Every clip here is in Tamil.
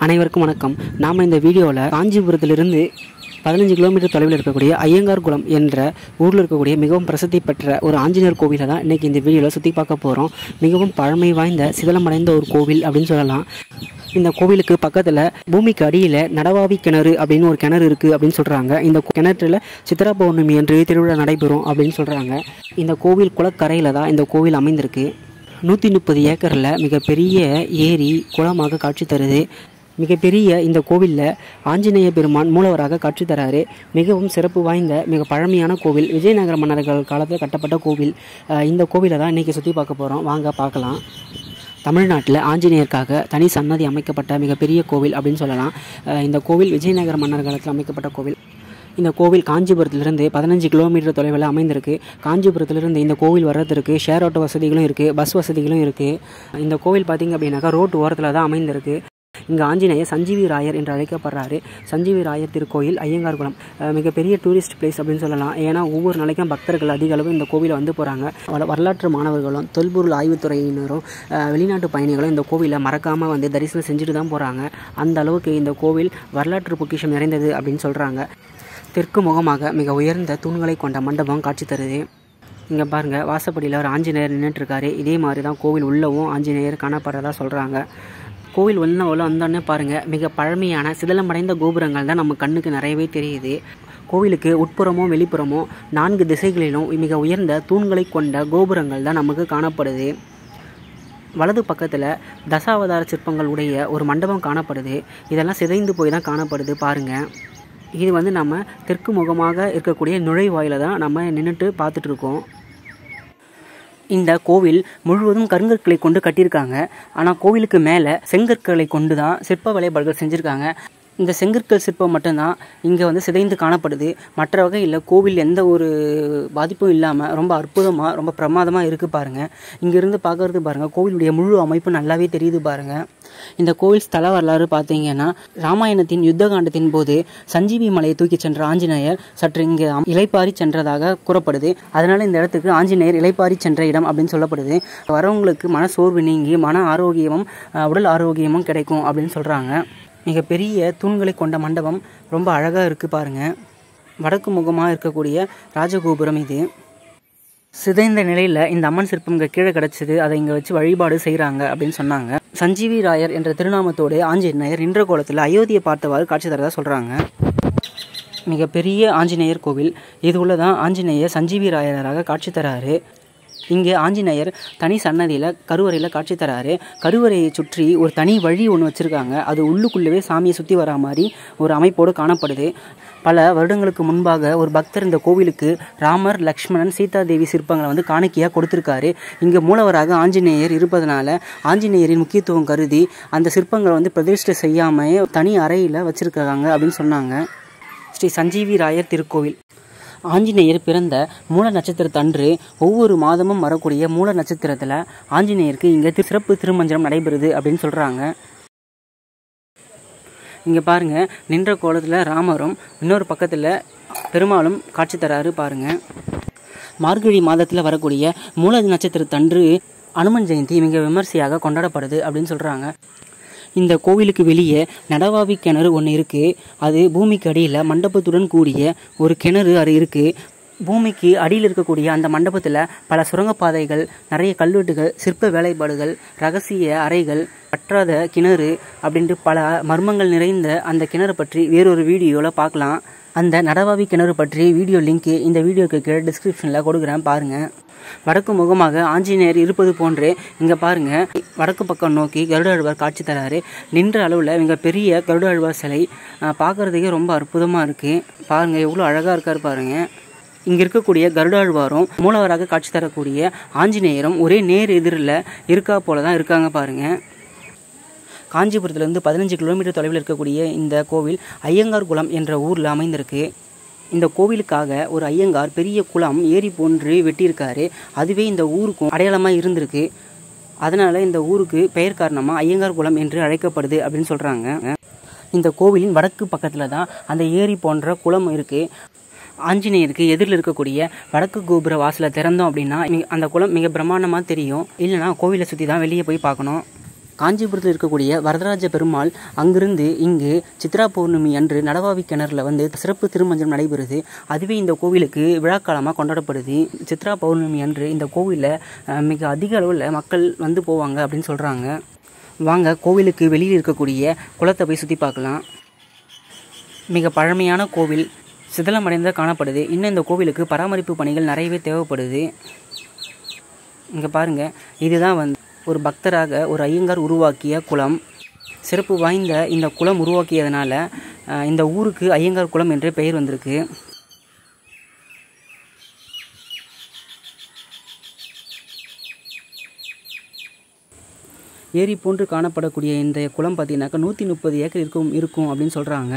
அனைவருக்கும் வணக்கம் நாம் இந்த வீடியோவில் காஞ்சிபுரத்திலிருந்து பதினஞ்சு கிலோமீட்டர் தொலைவில் இருக்கக்கூடிய ஐயங்கார் குளம் என்ற ஊரில் இருக்கக்கூடிய மிகவும் பிரசித்தி பெற்ற ஒரு ஆஞ்சநேயர் கோவிலை தான் இன்றைக்கி இந்த வீடியோவில் சுற்றி பார்க்க போகிறோம் மிகவும் பழமை வாய்ந்த சிதலமடைந்த ஒரு கோவில் அப்படின்னு சொல்லலாம் இந்த கோவிலுக்கு பக்கத்தில் பூமிக்கு அடியில் நடவாவி கிணறு அப்படின்னு ஒரு கிணறு இருக்குது அப்படின்னு சொல்கிறாங்க இந்த கிணற்றுல சித்ரா பௌர்ணமி அன்று திருவிழா நடைபெறும் அப்படின்னு சொல்கிறாங்க இந்த கோவில் குளக்கரையில் தான் இந்த கோவில் அமைந்திருக்கு நூற்றி முப்பது ஏக்கரில் மிகப்பெரிய ஏரி குளமாக காட்சி தருது மிகப்பெரிய இந்த கோவிலில் ஆஞ்சநேய பெருமான் மூலவராக காட்சி தராரு மிகவும் சிறப்பு வாய்ந்த மிக பழமையான கோவில் விஜயநகர மன்னர்கள் காலத்தில் கட்டப்பட்ட கோவில் அஹ் இந்த கோவிலை தான் இன்றைக்கி சுற்றி பார்க்க போகிறோம் வாங்க பார்க்கலாம் தமிழ்நாட்டில் ஆஞ்சநேயருக்காக தனி சன்னதி அமைக்கப்பட்ட மிகப்பெரிய கோவில் அப்படின்னு சொல்லலாம் அஹ் இந்த கோவில் விஜயநகர மன்னர் காலத்தில் அமைக்கப்பட்ட கோவில் இந்த கோவில் காஞ்சிபுரத்திலிருந்து பதினஞ்சு கிலோமீட்டர் தொலைவில் அமைந்திருக்கு காஞ்சிபுரத்திலிருந்து இந்த கோவில் வர்றதுக்கு ஷேர் ஆட்டோ வசதிகளும் இருக்குது பஸ் வசதிகளும் இருக்குது இந்த கோவில் பார்த்திங்க அப்படின்னாக்கா ரோட்டு ஓரத்தில் தான் அமைந்திருக்கு இங்கே ஆஞ்சநேயர் சஞ்சீவி ராயர் என்று அழைக்கப்படுறாரு சஞ்சீவி ராயர் திருக்கோயில் ஐயங்கார் குளம் அஹ் மிகப்பெரிய டூரிஸ்ட் பிளேஸ் அப்படின்னு சொல்லலாம் ஏன்னா ஒவ்வொரு நாளைக்கும் பக்தர்கள் அதிக அளவு இந்த கோவிலை வந்து போகிறாங்க வர- வரலாற்று மாணவர்களும் தொல்பொருள் ஆய்வுத்துறையினரும் அஹ் வெளிநாட்டு பயணிகளும் இந்த கோவிலை மறக்காமல் வந்து தரிசனம் செஞ்சுட்டு தான் போகிறாங்க அந்த அளவுக்கு இந்த கோவில் வரலாற்று பொக்கிஷம் நிறைந்தது அப்படின்னு சொல்கிறாங்க தெற்கு முகமாக மிக உயர்ந்த தூண்களை கொண்ட மண்டபம் காட்சி தருது இங்கே பாருங்கள் வாசப்படியில் ஒரு ஆஞ்சநேயர் நின்றுட்டுருக்காரு இதே மாதிரி தான் கோவில் உள்ளவும் ஆஞ்சநேயர் காணப்படுறதா சொல்கிறாங்க கோவில் உள்ள உள்ள வந்தோடனே பாருங்கள் மிக பழமையான சிதிலமடைந்த கோபுரங்கள் தான் நம்ம கண்ணுக்கு நிறையவே தெரியுது கோவிலுக்கு உட்புறமோ வெளிப்புறமோ நான்கு திசைகளிலும் மிக உயர்ந்த தூண்களை கொண்ட கோபுரங்கள் தான் நமக்கு காணப்படுது வலது பக்கத்தில் தசாவதார சிற்பங்கள் உடைய ஒரு மண்டபம் காணப்படுது இதெல்லாம் சிதைந்து போய் தான் காணப்படுது பாருங்கள் இது வந்து நம்ம தெற்கு முகமாக இருக்கக்கூடிய நுழைவாயில தான் நம்ம நின்றுட்டு பார்த்துட்டு இருக்கோம் இந்த கோவில் முழுவதும் கருங்கற்களை கொண்டு கட்டியிருக்காங்க ஆனால் கோவிலுக்கு மேலே செங்கற்களை கொண்டு தான் சிற்ப வேலைப்பாடுகள் செஞ்சுருக்காங்க இந்த செங்கற்கள் சிற்பம் மட்டும்தான் இங்கே வந்து சிதைந்து காணப்படுது மற்ற வகையில் கோவில் எந்த ஒரு பாதிப்பும் இல்லாமல் ரொம்ப அற்புதமாக ரொம்ப பிரமாதமாக இருக்குது பாருங்கள் இங்கேருந்து பார்க்கறது பாருங்கள் கோவிலுடைய முழு அமைப்பு நல்லாவே தெரியுது பாருங்கள் இந்த கோவில் ஸ்தல வரலாறு பார்த்தீங்கன்னா ராமாயணத்தின் யுத்த காண்டத்தின் போது சஞ்சீவி மலையை தூக்கி சென்ற ஆஞ்சநேயர் சற்று இங்கே அம்- இளைப்பாறி சென்றதாக கூறப்படுது அதனால இந்த இடத்துக்கு ஆஞ்சநேயர் இளைப்பாறி சென்ற இடம் அப்படின்னு சொல்லப்படுது வரவங்களுக்கு மன சோர்வு நீங்கி மன ஆரோக்கியமும் அஹ், உடல் ஆரோக்கியமும் கிடைக்கும் அப்படின்னு சொல்கிறாங்க மிகப்பெரிய தூண்களை கொண்ட மண்டபம் ரொம்ப அழகாக இருக்குது பாருங்கள் வடக்கு முகமாக இருக்கக்கூடிய ராஜகோபுரம் இது சிதைந்த நிலையில் இந்த அம்மன் சிற்பம் இங்கே கீழே கிடச்சிது அதை இங்கே வச்சு வழிபாடு செய்கிறாங்க அப்படின்னு சொன்னாங்க சஞ்சீவி ராயர் என்ற திருநாமத்தோடு ஆஞ்சநேயர் நின்ற கோலத்தில் அயோத்தியை பார்த்தவாறு காட்சி தரதா சொல்கிறாங்க மிகப்பெரிய ஆஞ்சநேயர் கோவில் இது உள்ளதான் ஆஞ்சநேயர் சஞ்சீவி ராயராக காட்சி தராரு இங்கே ஆஞ்சநேயர் தனி சன்னதியில் கருவறையில் காட்சி தராரு கருவறையை சுற்றி ஒரு தனி வழி ஒன்று வச்சுருக்காங்க அது உள்ளுக்குள்ளவே சாமியை சுற்றி வரா மாதிரி ஒரு அமைப்போடு காணப்படுது பல வருடங்களுக்கு முன்பாக ஒரு பக்தர் இந்த கோவிலுக்கு ராமர் லக்ஷ்மணன் சீதாதேவி சிற்பங்களை வந்து காணிக்கையாக கொடுத்துருக்காரு இங்கே மூலவராக ஆஞ்சநேயர் இருப்பதனால ஆஞ்சநேயரின் முக்கியத்துவம் கருதி அந்த சிற்பங்களை வந்து பிரதிஷ்டை செய்யாமல் தனி அறையில் வச்சுருக்காங்க அப்படின்னு சொன்னாங்க ஸ்ரீ சஞ்சீவி ராயர் திருக்கோவில் ஆஞ்சநேயர் பிறந்த மூல நட்சத்திரத்தன்று ஒவ்வொரு மாதமும் வரக்கூடிய மூல நட்சத்திரத்தில் ஆஞ்சநேயருக்கு இங்கே தி- சிறப்பு திருமஞ்சனம் நடைபெறுது அப்படின்னு சொல்கிறாங்க இங்கே பாருங்க நின்ற கோலத்தில் ராமரும் இன்னொரு பக்கத்தில் பெருமாளும் காட்சி தராரு பாருங்க மார்கழி மாதத்தில் வரக்கூடிய மூல நட்சத்திரத்தன்று அனுமன் ஜெயந்தி மிக விமர்சையாக கொண்டாடப்படுது அப்படின்னு சொல்கிறாங்க இந்த கோவிலுக்கு வெளியே நடவாவி கிணறு ஒன்று இருக்குது அது பூமிக்கு அடியில் மண்டபத்துடன் கூடிய ஒரு கிணறு அது இருக்குது பூமிக்கு அடியில் இருக்கக்கூடிய அந்த மண்டபத்தில் பல சுரங்கப்பாதைகள் நிறைய கல்வெட்டுகள் சிற்ப வேலைப்பாடுகள் ரகசிய அறைகள் பற்றாத கிணறு அப்படின்ட்டு பல மர்மங்கள் நிறைந்த அந்த கிணறு பற்றி வேறொரு வீடியோவில் பார்க்கலாம் அந்த நடவாவி கிணறு பற்றி வீடியோ லிங்க் இந்த வீடியோக்கு கீழே டிஸ்கிரிப்ஷனில் கொடுக்குறேன் பாருங்கள் வடக்கு முகமாக ஆஞ்சநேயர் இருப்பது போன்றே இங்கே பாருங்க வடக்கு பக்கம் நோக்கி கருடாழ்வார் காட்சி தராரு நின்ற அளவில் மிக பெரிய கருடாழ்வார் சிலை அஹ், பார்க்கறதுக்கே ரொம்ப அற்புதமாக இருக்குது பாருங்க எவ்வளோ அழகாக இருக்கார் பாருங்க இங்கே இருக்கக்கூடிய கருடாழ்வாரும் மூலவராக காட்சி தரக்கூடிய ஆஞ்சநேயரும் ஒரே நேர் எதிரில் இருக்கா போல தான் இருக்காங்க பாருங்க காஞ்சிபுரத்துலேருந்து பதினஞ்சு கிலோமீட்டர் தொலைவில் இருக்கக்கூடிய இந்த கோவில் ஐயங்கார் குளம் என்ற ஊரில் அமைந்திருக்கு இந்த கோவிலுக்காக ஒரு ஐயங்கார் பெரிய குளம் ஏரி போன்று வெட்டியிருக்காரு அதுவே இந்த ஊருக்கும் அடையாளமாக இருந்திருக்கு அதனால் இந்த ஊருக்கு பெயர் காரணமாக ஐயங்கார் குளம் என்று அழைக்கப்படுது அப்படின்னு சொல்கிறாங்க இந்த கோவிலின் வடக்கு பக்கத்தில் தான் அந்த ஏரி போன்ற குளம் இருக்குது ஆஞ்சநேயருக்கு எதிரில் இருக்கக்கூடிய வடக்கு கோபுர வாசலை திறந்தோம் அப்படின்னா இங்க அந்த குளம் மிக பிரம்மாண்டமாக தெரியும் இல்லைனா கோவிலை சுற்றி தான் வெளியே போய் பார்க்கணும் காஞ்சிபுரத்தில் இருக்கக்கூடிய வரதராஜ பெருமாள் அங்கிருந்து இங்கு சித்ரா பௌர்ணமி அன்று நடவாவி கிணறுல வந்து சிறப்பு திருமஞ்சனம் நடைபெறுது அதுவே இந்த கோவிலுக்கு விழாக்காலமாக கொண்டாடப்படுது சித்ரா பௌர்ணமி அன்று இந்த கோவிலில் அஹ், மிக அதிக அளவில் மக்கள் வந்து போவாங்க அப்படின்னு சொல்கிறாங்க வாங்க கோவிலுக்கு வெளியில் இருக்கக்கூடிய குளத்தை போய் சுற்றி பார்க்கலாம் மிக பழமையான கோவில் சிதிலமடைந்த காணப்படுது இன்னும் இந்த கோவிலுக்கு பராமரிப்பு பணிகள் நிறையவே தேவைப்படுது இங்கே பாருங்கள் இதுதான் வந்து ஒரு பக்தராக ஒரு ஐயங்கார் உருவாக்கிய குளம் சிறப்பு வாய்ந்த இந்த குளம் உருவாக்கியதுனால அஹ், இந்த ஊருக்கு ஐயங்கார் குளம் என்று பெயர் வந்திருக்கு ஏரி போன்று காணப்படக்கூடிய இந்த குளம் பார்த்தீங்கன்னாக்கா நூற்றி முப்பது ஏக்கர் இருக்கும் இருக்கும் அப்படின்னு சொல்கிறாங்க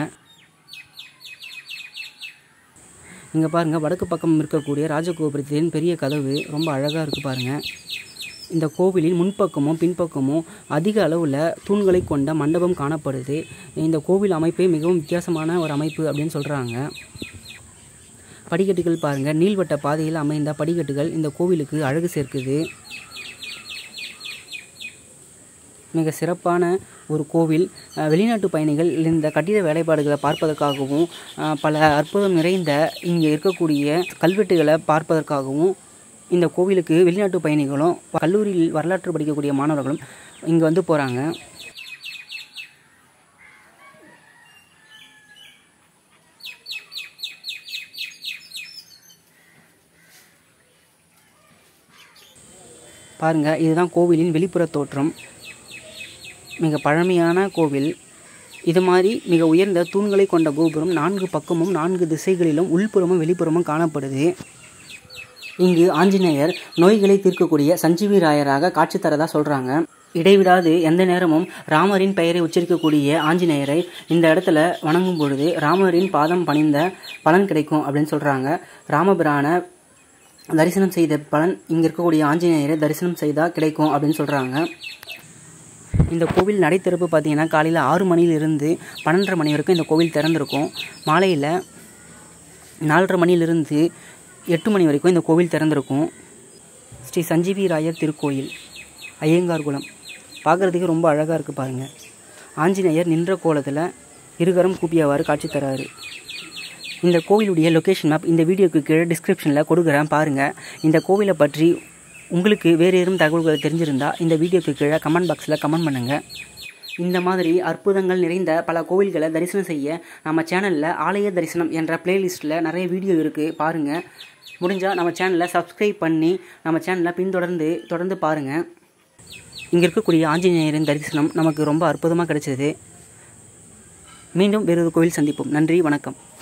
இங்கே பாருங்கள் வடக்கு பக்கம் இருக்கக்கூடிய ராஜகோபுரத்தின் பெரிய கதவு ரொம்ப அழகாக இருக்குது பாருங்கள் இந்த கோவிலின் முன்பக்கமும் பின்பக்கமும் அதிக அளவில் தூண்களை கொண்ட மண்டபம் காணப்படுது இந்த கோவில் அமைப்பே மிகவும் வித்தியாசமான ஒரு அமைப்பு அப்படின்னு சொல்கிறாங்க படிக்கட்டுகள் பாருங்கள் நீள்வட்ட பாதையில் அமைந்த படிக்கட்டுகள் இந்த கோவிலுக்கு அழகு சேர்க்குது மிக சிறப்பான ஒரு கோவில் அஹ், வெளிநாட்டு பயணிகள் இந்த கட்டிட வேலைப்பாடுகளை பார்ப்பதற்காகவும் அஹ், பல அற்புதம் நிறைந்த இங்கே இருக்கக்கூடிய கல்வெட்டுகளை பார்ப்பதற்காகவும் இந்த கோவிலுக்கு வெளிநாட்டு பயணிகளும் கல்லூரியில் வரலாற்று படிக்கக்கூடிய மாணவர்களும் இங்கே வந்து போகிறாங்க பாருங்கள் இதுதான் கோவிலின் வெளிப்புற தோற்றம் மிக பழமையான கோவில் இது மாதிரி மிக உயர்ந்த தூண்களை கொண்ட கோபுரம் நான்கு பக்கமும் நான்கு திசைகளிலும் உள்புறமும் வெளிப்புறமும் காணப்படுது இங்கு ஆஞ்சநேயர் நோய்களை தீர்க்கக்கூடிய சஞ்சீவி ராயராக காட்சி தரதா சொல்கிறாங்க இடைவிடாது எந்த நேரமும் ராமரின் பெயரை உச்சரிக்கக்கூடிய ஆஞ்சநேயரை இந்த இடத்துல வணங்கும் பொழுது ராமரின் பாதம் பணிந்த பலன் கிடைக்கும் அப்படின்னு சொல்கிறாங்க ராமபிரான தரிசனம் செய்த பலன் இங்கே இருக்கக்கூடிய ஆஞ்சநேயரை தரிசனம் செய்தால் கிடைக்கும் அப்படின்னு சொல்கிறாங்க இந்த கோவில் நடை திறப்பு பார்த்தீங்கன்னா காலையில் ஆறு மணியிலிருந்து பன்னெண்டரை மணி வரைக்கும் இந்த கோவில் திறந்திருக்கும் மாலையில் நாலரை மணியிலிருந்து எட்டு மணி வரைக்கும் இந்த கோவில் திறந்திருக்கும் ஸ்ரீ சஞ்சீவி ராயர் திருக்கோயில் ஐயங்கார்குளம் பார்க்குறதுக்கு ரொம்ப அழகாக இருக்குது பாருங்கள் ஆஞ்சநேயர் நின்ற கோலத்தில் இருகரம் கூப்பியவாறு காட்சி தராரு இந்த கோவிலுடைய லொக்கேஷன் மேப் இந்த வீடியோக்கு கீழே டிஸ்கிரிப்ஷனில் கொடுக்குறேன் பாருங்கள் இந்த கோவிலை பற்றி உங்களுக்கு வேறு ஏதும் தகவல்கள் தெரிஞ்சிருந்தா இந்த வீடியோக்கு கீழே கமெண்ட் பாக்ஸில் கமெண்ட் பண்ணுங்கள் இந்த மாதிரி அற்புதங்கள் நிறைந்த பல கோவில்களை தரிசனம் செய்ய நம்ம சேனலில் ஆலய தரிசனம் என்ற பிளேலிஸ்ட்டில் நிறைய வீடியோ இருக்குது பாருங்கள் முடிஞ்சால் நம்ம சேனலை சப்ஸ்கிரைப் பண்ணி நம்ம சேனலை பின்தொடர்ந்து தொடர்ந்து பாருங்கள் இங்கே இருக்கக்கூடிய ஆஞ்சநேயரின் தரிசனம் நமக்கு ரொம்ப அற்புதமாக கிடைச்சது மீண்டும் வேறொரு கோவில் சந்திப்போம் நன்றி வணக்கம்